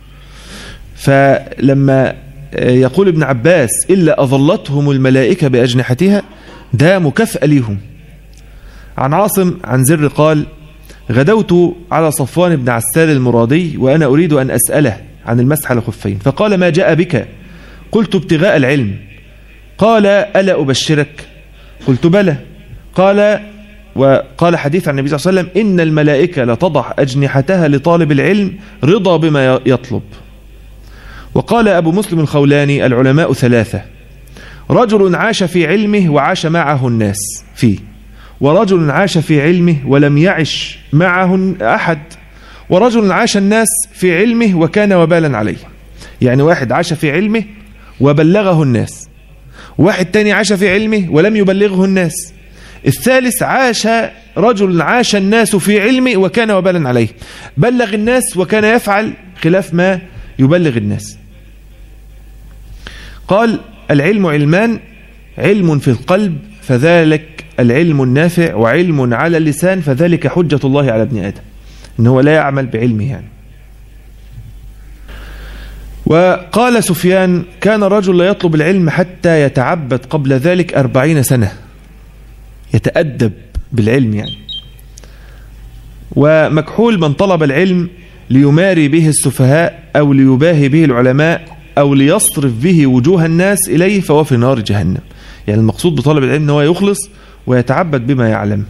فلما يقول ابن عباس إلا أظلتهم الملائكة بأجنحتها ده مكافأة ليهم عن عاصم عن زر قال غدوت على صفوان بن عسال المرادي وأنا أريد أن أسأله عن المسح على الخفين فقال ما جاء بك قلت ابتغاء العلم قال ألا أبشرك قلت بلى قال وقال حديث عن النبي صلى الله عليه وسلم إن الملائكة لتضع أجنحتها لطالب العلم رضا بما يطلب وقال أبو مسلم الخولاني العلماء ثلاثة رجل عاش في علمه وعاش معه الناس فيه ورجل عاش في علمه ولم يعش معه أحد ورجل عاش الناس في علمه وكان وبالا عليه يعني واحد عاش في علمه وبلغه الناس واحد تاني عاش في علمه ولم يبلغه الناس الثالث عاش رجل عاش الناس في علمه وكان وبالا عليه بلغ الناس وكان يفعل خلاف ما يبلغ الناس قال العلم علمان علم في القلب فذلك العلم النافع وعلم على اللسان فذلك حجة الله على ابن آدم إن هو لا يعمل بعلمه يعني وقال سفيان كان رجل لا يطلب العلم حتى يتعبد قبل ذلك أربعين سنة يتأدب بالعلم يعني ومكحول من طلب العلم ليماري به السفهاء أو ليباهي به العلماء أو ليصرف به وجوه الناس إليه فهو في نار جهنم يعني المقصود بطلب العلم أنه يخلص ويتعبد بما يعلم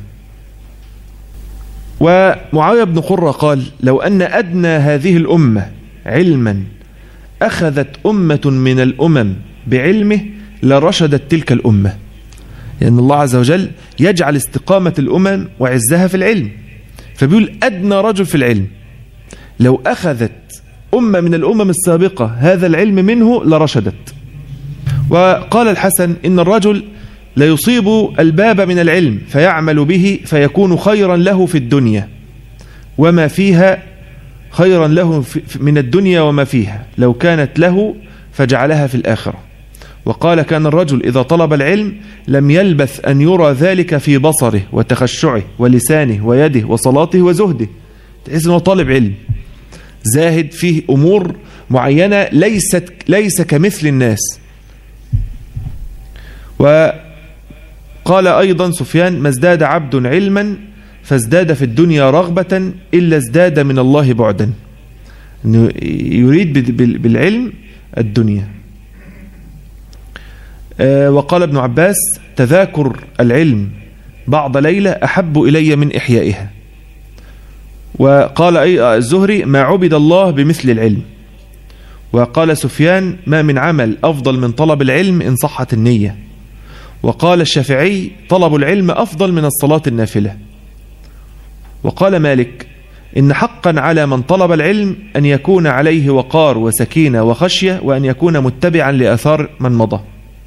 ومعاوية بن قرة قال لو أن أدنى هذه الأمة علما أخذت أمة من الأمم بعلمه لرشدت تلك الأمة لأن يعني الله عز وجل يجعل استقامة الأمم وعزها في العلم فبيقول أدنى رجل في العلم لو أخذت أمة من الأمم السابقة هذا العلم منه لرشدت وقال الحسن إن الرجل ليصيب الباب من العلم فيعمل به فيكون خيرا له في الدنيا وما فيها خيرا له من الدنيا وما فيها لو كانت له فجعلها في الآخرة وقال كان الرجل إذا طلب العلم لم يلبث أن يرى ذلك في بصره وتخشعه ولسانه ويده وصلاته وزهده تحس أنه طالب علم زاهد فيه أمور معينة ليست ليس كمثل الناس وقال أيضا سفيان ما ازداد عبد علما فازداد في الدنيا رغبة إلا ازداد من الله بعدا أنه يريد بالعلم الدنيا وقال ابن عباس تذاكر العلم بعض ليلة أحب إلي من إحيائها وقال أي الزهري ما عبد الله بمثل العلم وقال سفيان ما من عمل أفضل من طلب العلم إن صحت النية وقال الشافعي طلب العلم أفضل من الصلاة النافلة وقال مالك إن حقا على من طلب العلم أن يكون عليه وقار وسكينة وخشية وأن يكون متبعا لأثار من مضى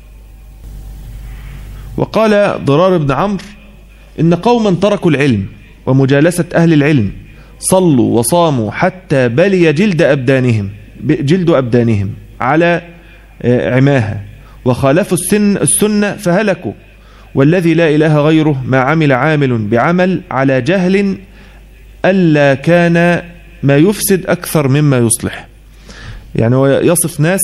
وقال ضرار بن عمرو إن قوما تركوا العلم ومجالسة أهل العلم صلوا وصاموا حتى بلي جلد أبدانهم جلد أبدانهم على عماها وخالفوا السن السنة فهلكوا والذي لا إله غيره ما عمل عامل بعمل على جهل ألا كان ما يفسد أكثر مما يصلح يعني هو يصف ناس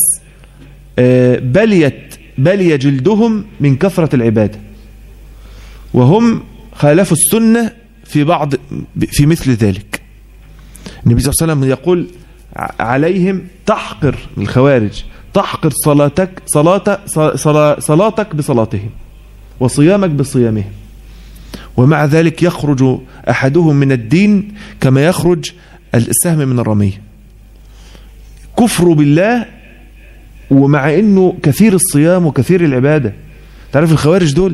بليت بلي جلدهم من كثرة العبادة وهم خالفوا السنة في بعض في مثل ذلك النبي صلى الله عليه وسلم يقول عليهم تحقر الخوارج تحقر صلاتك صلاة صلاتك بصلاتهم وصيامك بصيامهم ومع ذلك يخرج أحدهم من الدين كما يخرج السهم من الرمية كفر بالله ومع انه كثير الصيام وكثير العبادة تعرف الخوارج دول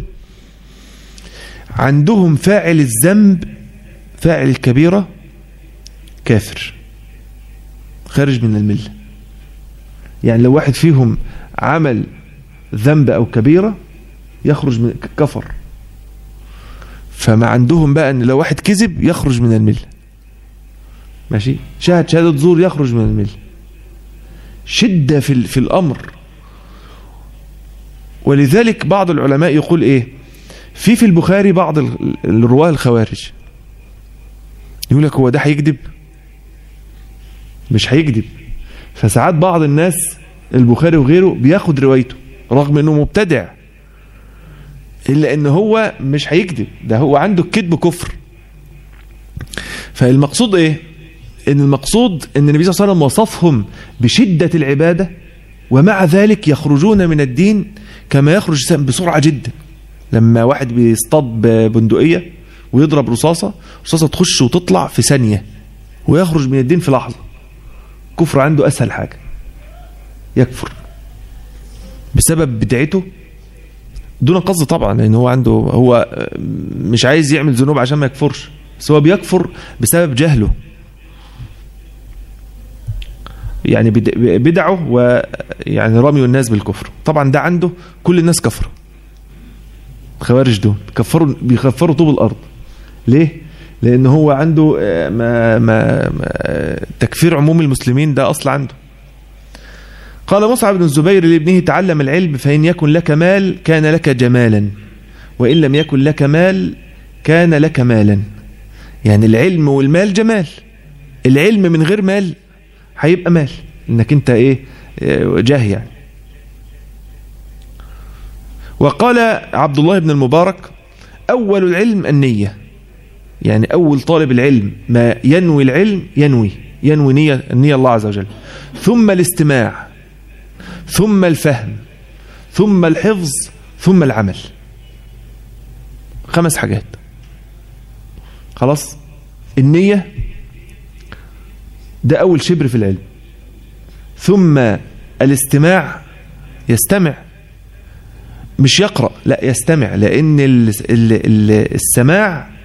عندهم فاعل الذنب فاعل الكبيرة كافر خارج من الملة يعني لو واحد فيهم عمل ذنب أو كبيرة يخرج من كفر فما عندهم بقى ان لو واحد كذب يخرج من الملة ماشي شاهد شهادة زور يخرج من الملة شدة في, في الأمر ولذلك بعض العلماء يقول ايه في في البخاري بعض الرواه الخوارج يقول لك هو ده هيكذب مش هيكذب فساعات بعض الناس البخاري وغيره بياخد روايته رغم انه مبتدع الا ان هو مش هيكذب ده هو عنده الكذب كفر فالمقصود ايه ان المقصود ان النبي صلى الله عليه وسلم وصفهم بشدة العبادة ومع ذلك يخرجون من الدين كما يخرج بسرعة جدا لما واحد بيصطاد ببندقية ويضرب رصاصة رصاصة تخش وتطلع في ثانية ويخرج من الدين في لحظة كفر عنده أسهل حاجة يكفر بسبب بدعته دون قصد طبعا لان هو عنده هو مش عايز يعمل ذنوب عشان ما يكفرش بس هو بيكفر بسبب جهله يعني بدعه ويعني رمي الناس بالكفر طبعا ده عنده كل الناس كفر خوارج دول كفروا بيكفروا طوب الارض ليه لان هو عنده ما ما, ما تكفير عموم المسلمين ده اصل عنده قال مصعب بن الزبير لابنه تعلم العلم فإن يكن لك مال كان لك جمالا وإن لم يكن لك مال كان لك مالا يعني العلم والمال جمال العلم من غير مال هيبقى مال انك انت ايه جاه يعني وقال عبد الله بن المبارك أول العلم النية يعني أول طالب العلم ما ينوي العلم ينوي ينوي نية, نية الله عز وجل ثم الاستماع ثم الفهم ثم الحفظ ثم العمل خمس حاجات خلاص النية ده أول شبر في العلم ثم الاستماع يستمع مش يقرأ لا يستمع لأن السماع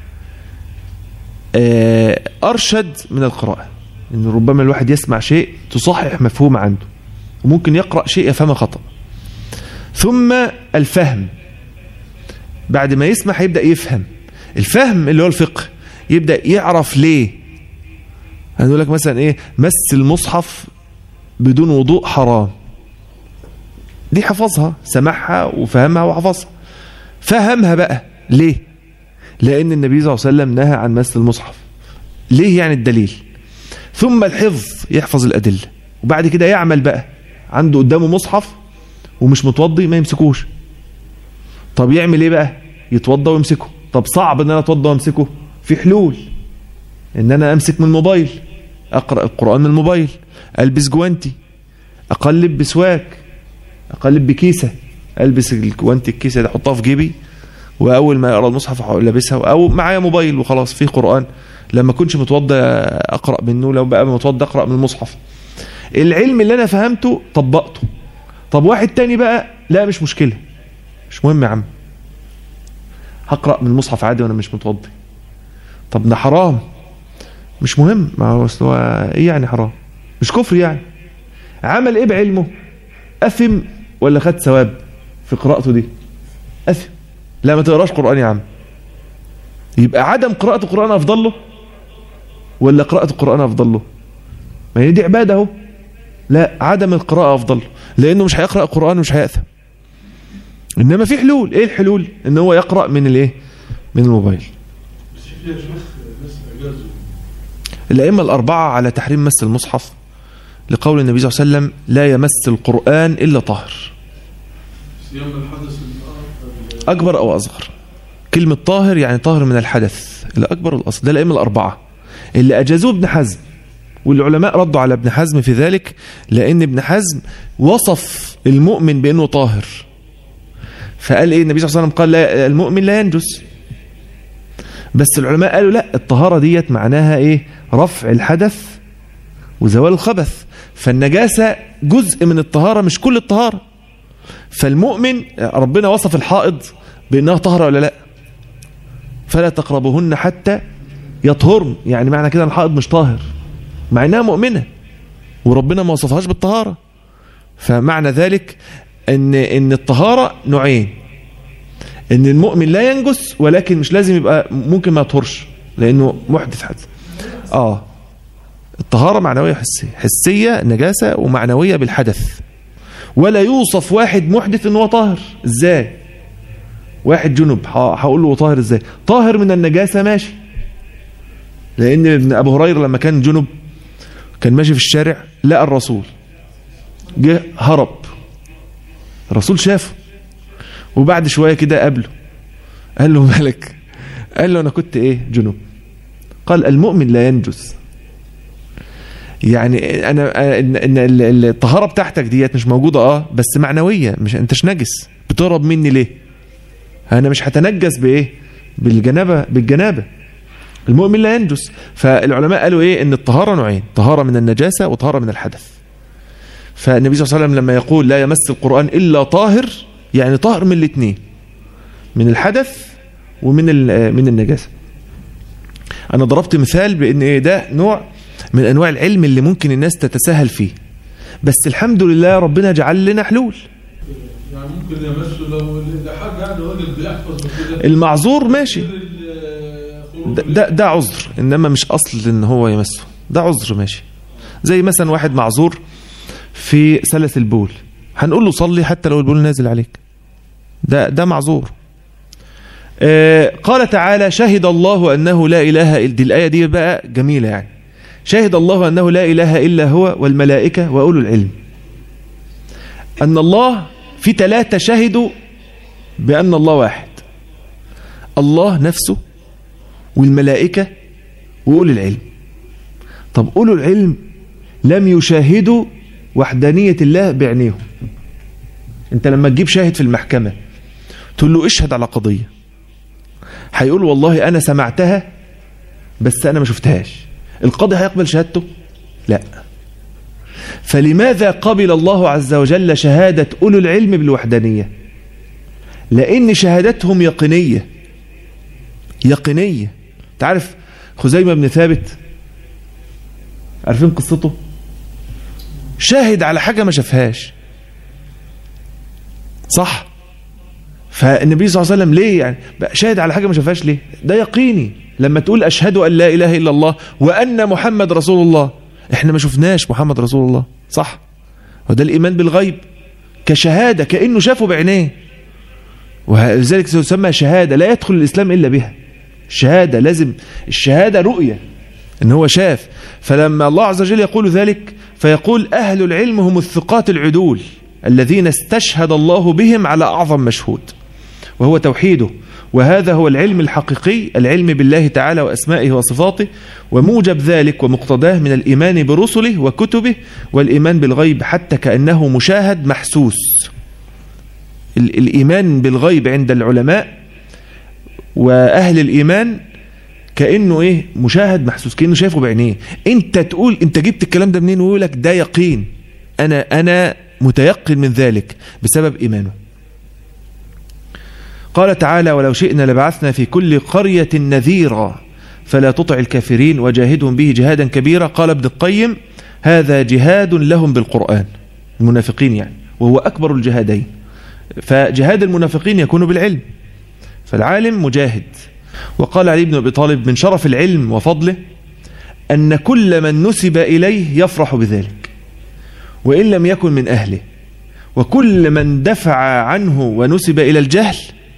أرشد من القراءة إن ربما الواحد يسمع شيء تصحح مفهوم عنده وممكن يقرأ شيء يفهم خطأ ثم الفهم بعد ما يسمع هيبدأ يفهم الفهم اللي هو الفقه يبدأ يعرف ليه هنقول لك مثلا ايه مس المصحف بدون وضوء حرام دي حفظها سمعها وفهمها وحفظها فهمها بقى ليه لأن النبي صلى الله عليه وسلم نهى عن مس المصحف ليه يعني الدليل ثم الحفظ يحفظ الأدلة وبعد كده يعمل بقى عنده قدامه مصحف ومش متوضي ما يمسكوش طب يعمل ايه بقى يتوضى ويمسكه طب صعب ان انا اتوضى وامسكه في حلول ان انا امسك من الموبايل اقرا القران من الموبايل البس جوانتي اقلب بسواك اقلب بكيسه البس الجوانتي الكيسه دي احطها في جيبي واول ما اقرا المصحف لابسها او معايا موبايل وخلاص فيه قران لما كنتش متوضى اقرا منه لو بقى متوضى اقرا من المصحف العلم اللي انا فهمته طبقته طب واحد تاني بقى لا مش مشكله مش مهم يا عم هقرا من المصحف عادي وانا مش متوضي طب ده حرام مش مهم ما هو هو ايه يعني حرام مش كفر يعني عمل ايه بعلمه اثم ولا خد ثواب في قراءته دي اثم لا ما تقراش قران يا عم يبقى عدم قراءه القران افضل له ولا قراءه القران افضل له ما هي دي عباده اهو لا عدم القراءه افضل له لانه مش هيقرا القران ومش هياثم انما في حلول ايه الحلول ان هو يقرا من الايه من الموبايل الائمه الاربعه على تحريم مس المصحف لقول النبي صلى الله عليه وسلم لا يمس القران الا طاهر اكبر او اصغر كلمه طاهر يعني طاهر من الحدث الاكبر والاصغر ده الائمه الاربعه اللي اجازوه ابن حزم والعلماء ردوا على ابن حزم في ذلك لان ابن حزم وصف المؤمن بانه طاهر فقال ايه النبي صلى الله عليه وسلم قال لا المؤمن لا ينجس بس العلماء قالوا لا الطهارة ديت معناها ايه رفع الحدث وزوال الخبث فالنجاسة جزء من الطهارة مش كل الطهارة فالمؤمن ربنا وصف الحائض بانها طهرة ولا لا فلا تقربهن حتى يطهرن يعني معنى كده الحائض مش طاهر مع انها مؤمنة وربنا ما وصفهاش بالطهارة فمعنى ذلك ان ان الطهاره نوعين ان المؤمن لا ينجس ولكن مش لازم يبقى ممكن ما يطهرش لانه محدث حدث اه الطهاره معنويه حسيه حسيه نجاسه ومعنويه بالحدث ولا يوصف واحد محدث ان هو طاهر ازاي واحد جنب هقول له طاهر ازاي طاهر من النجاسه ماشي لان ابن ابو هريره لما كان جنب كان ماشي في الشارع لقى الرسول جه هرب الرسول شافه وبعد شوية كده قابله قال له مالك قال له أنا كنت إيه جنوب قال المؤمن لا ينجس يعني أنا إن الطهارة بتاعتك ديت مش موجودة آه بس معنوية مش أنتش نجس بتهرب مني ليه أنا مش هتنجس بإيه بالجنابة بالجنابة المؤمن لا ينجس فالعلماء قالوا ايه ان الطهارة نوعين طهارة من النجاسة وطهارة من الحدث فالنبي صلى الله عليه وسلم لما يقول لا يمس القرآن إلا طاهر يعني طاهر من الاثنين من الحدث ومن من النجاسة أنا ضربت مثال بأن إيه ده نوع من أنواع العلم اللي ممكن الناس تتساهل فيه بس الحمد لله ربنا جعل لنا حلول يعني ممكن يمسه لو ده حاجه يعني راجل بيحفظ وكده المعذور ماشي الخروج ده, ده, ده عذر إنما مش أصل إن هو يمسه ده عذر ماشي زي مثلا واحد معذور في سلس البول هنقول له صلي حتى لو البول نازل عليك ده ده معذور آه قال تعالى شهد الله أنه لا إله إلا دي الآية دي بقى جميلة يعني شهد الله أنه لا إله إلا هو والملائكة وأولو العلم أن الله في ثلاثة شهدوا بأن الله واحد الله نفسه والملائكة وأولو العلم طب أولو العلم لم يشاهدوا وحدانية الله بعينيهم انت لما تجيب شاهد في المحكمة تقول له اشهد على قضية هيقول والله انا سمعتها بس انا ما شفتهاش القاضي هيقبل شهادته لا فلماذا قبل الله عز وجل شهادة أولو العلم بالوحدانية لأن شهادتهم يقينية يقينية تعرف خزيمة بن ثابت عارفين قصته شاهد على حاجة ما شافهاش صح فالنبي صلى الله عليه وسلم ليه يعني بقى شاهد على حاجة ما شافهاش ليه ده يقيني لما تقول أشهد أن لا إله إلا الله وأن محمد رسول الله احنا ما شفناش محمد رسول الله صح وده الإيمان بالغيب كشهادة كأنه شافه بعينيه ولذلك تسمى شهادة لا يدخل الإسلام إلا بها الشهادة لازم الشهادة رؤية ان هو شاف فلما الله عز وجل يقول ذلك فيقول أهل العلم هم الثقات العدول الذين استشهد الله بهم على أعظم مشهود وهو توحيده وهذا هو العلم الحقيقي العلم بالله تعالى وأسمائه وصفاته وموجب ذلك ومقتضاه من الإيمان برسله وكتبه والإيمان بالغيب حتى كأنه مشاهد محسوس ال- الإيمان بالغيب عند العلماء وأهل الإيمان كأنه إيه مشاهد محسوس كأنه شايفه بعينيه أنت تقول أنت جبت الكلام ده منين ويقول لك ده يقين أنا أنا متيقن من ذلك بسبب إيمانه قال تعالى ولو شئنا لبعثنا في كل قرية نذيرا فلا تطع الكافرين وجاهدهم به جهادا كبيرا قال ابن القيم هذا جهاد لهم بالقرآن المنافقين يعني وهو أكبر الجهادين فجهاد المنافقين يكون بالعلم فالعالم مجاهد وقال علي بن أبي طالب من شرف العلم وفضله أن كل من نسب إليه يفرح بذلك وإن لم يكن من أهله وكل من دفع عنه ونسب إلى الجهل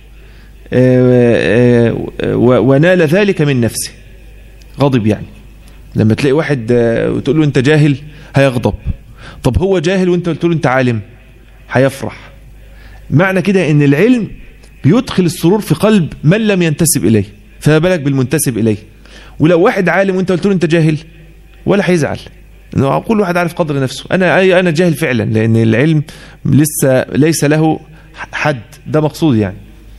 آه، آه، ونال ذلك من نفسه غضب يعني لما تلاقي واحد آه، وتقول له انت جاهل هيغضب طب هو جاهل وانت قلت له انت عالم هيفرح معنى كده ان العلم بيدخل السرور في قلب من لم ينتسب اليه فما بالك بالمنتسب اليه ولو واحد عالم وانت قلت له انت جاهل ولا هيزعل انه كل واحد عارف قدر نفسه انا أي- انا جاهل فعلا لان العلم لسه ليس له حد ده مقصود يعني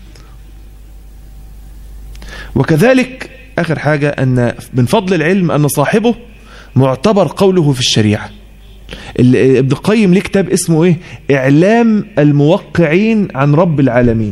وكذلك آخر حاجة أن من فضل العلم أن صاحبه معتبر قوله في الشريعة ال- ابن القيم ليه كتاب اسمه إيه إعلام الموقعين عن رب العالمين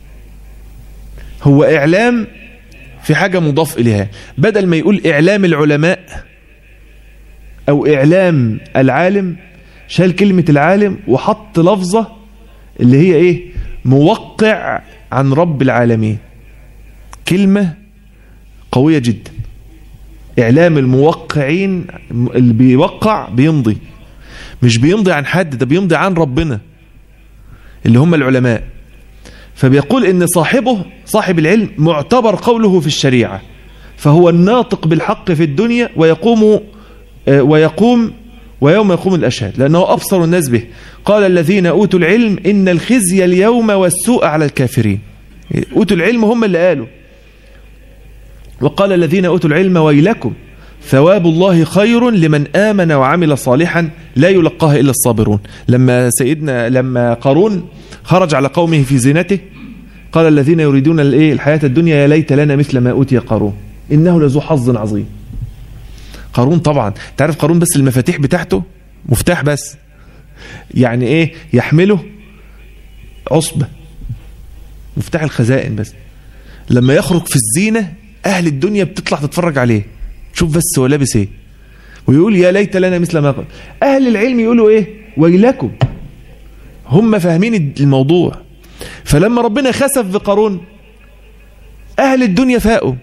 هو إعلام في حاجة مضاف إليها بدل ما يقول إعلام العلماء أو إعلام العالم شال كلمة العالم وحط لفظة اللي هي إيه موقع عن رب العالمين كلمة قوية جدا إعلام الموقعين اللي بيوقع بيمضي مش بيمضي عن حد ده بيمضي عن ربنا اللي هم العلماء فبيقول إن صاحبه صاحب العلم معتبر قوله في الشريعة فهو الناطق بالحق في الدنيا ويقوم آه، ويقوم ويوم يقوم الأشهاد لأنه أبصر الناس به قال الذين أوتوا العلم إن الخزي اليوم والسوء على الكافرين أوتوا العلم هم اللي قالوا وقال الذين أوتوا العلم ويلكم ثواب الله خير لمن آمن وعمل صالحا لا يلقاها إلا الصابرون لما سيدنا لما قارون خرج على قومه في زينته قال الذين يريدون الايه الحياة الدنيا يا ليت لنا مثل ما أوتي قارون إنه لذو حظ عظيم قارون طبعا تعرف قارون بس المفاتيح بتاعته مفتاح بس يعني ايه يحمله عصبة مفتاح الخزائن بس لما يخرج في الزينة أهل الدنيا بتطلع تتفرج عليه شوف بس هو لابس ايه ويقول يا ليت لنا مثل ما قال أهل العلم يقولوا ايه ويلكم هم فاهمين الموضوع فلما ربنا خسف بقارون أهل الدنيا فاقوا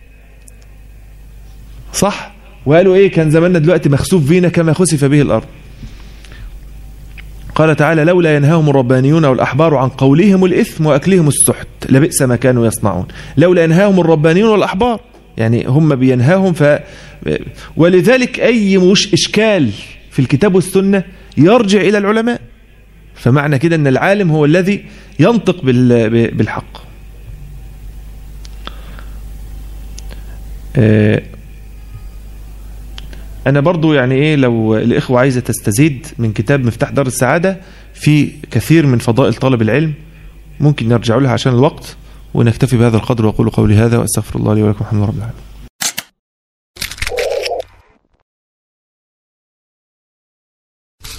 صح وقالوا ايه كان زماننا دلوقتي مخسوف بينا كما خسف به الأرض قال تعالى لولا ينهاهم الربانيون والأحبار عن قولهم الإثم وأكلهم السحت لبئس ما كانوا يصنعون لولا ينهاهم الربانيون والأحبار يعني هم بينهاهم ف ولذلك أي مش إشكال في الكتاب والسنة يرجع إلى العلماء فمعنى كده أن العالم هو الذي ينطق بالحق أنا برضو يعني إيه لو الإخوة عايزة تستزيد من كتاب مفتاح دار السعادة في كثير من فضائل طلب العلم ممكن نرجع لها عشان الوقت ونكتفي بهذا القدر وأقول قولي هذا وأستغفر الله لي ولكم الحمد لله رب العالمين